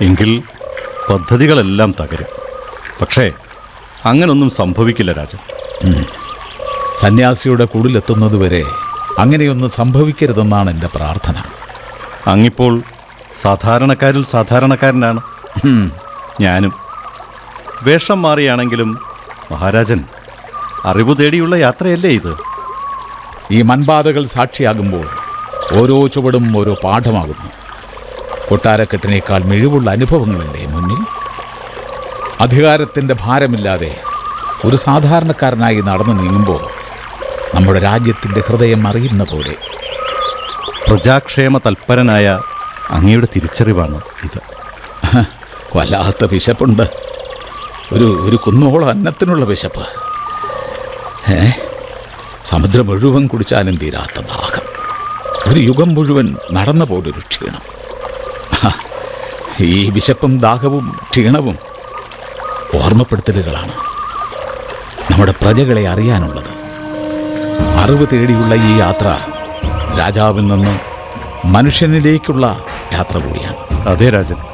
എങ്കിൽ പദ്ധതികളെല്ലാം തകരും പക്ഷേ അങ്ങനൊന്നും സംഭവിക്കില്ല രാജൻ സന്യാസിയുടെ കുടിലെത്തുന്നതുവരെ അങ്ങനെയൊന്നും സംഭവിക്കരുതെന്നാണ് എൻ്റെ പ്രാർത്ഥന അങ്ങിപ്പോൾ സാധാരണക്കാരിൽ സാധാരണക്കാരനാണ് ഹും, ഞാനും വേഷം മാറിയാണെങ്കിലും മഹാരാജൻ അറിവ് തേടിയുള്ള യാത്രയല്ലേ ഇത് ഈ മൺപാതകൾ സാക്ഷിയാകുമ്പോൾ ഓരോ ചുവടും ഓരോ പാഠമാകുന്നു കൊട്ടാരക്കെട്ടിനേക്കാൾ മിഴിവുള്ള അനുഭവങ്ങളല്ലേ മുന്നിൽ അധികാരത്തിൻ്റെ ഭാരമില്ലാതെ ഒരു സാധാരണക്കാരനായി നടന്നു നീങ്ങുമ്പോൾ നമ്മുടെ രാജ്യത്തിൻ്റെ ഹൃദയം അറിയുന്ന പോലെ പ്രജാക്ഷേമ തൽപരനായ അങ്ങയുടെ തിരിച്ചറിവാണ് ഇത് വല്ലാത്ത വിശപ്പുണ്ട് ഒരു ഒരു കുന്നോളം അന്നത്തിനുള്ള വിശപ്പ് ഏ സമുദ്രം മുഴുവൻ കുടിച്ചാലും തീരാത്ത ദാഹം ഒരു യുഗം മുഴുവൻ നടന്ന പോലൊരു ക്ഷീണം ഹ, ഈ വിശപ്പും ദാഹവും ക്ഷീണവും ഓർമ്മപ്പെടുത്തലുകളാണ് നമ്മുടെ പ്രജകളെ അറിയാനുള്ളത് അറിവ് തേടിയുള്ള ഈ യാത്ര രാജാവിൽ നിന്ന് മനുഷ്യനിലേക്കുള്ള യാത്ര കൂടിയാണ് അതെ രാജൻ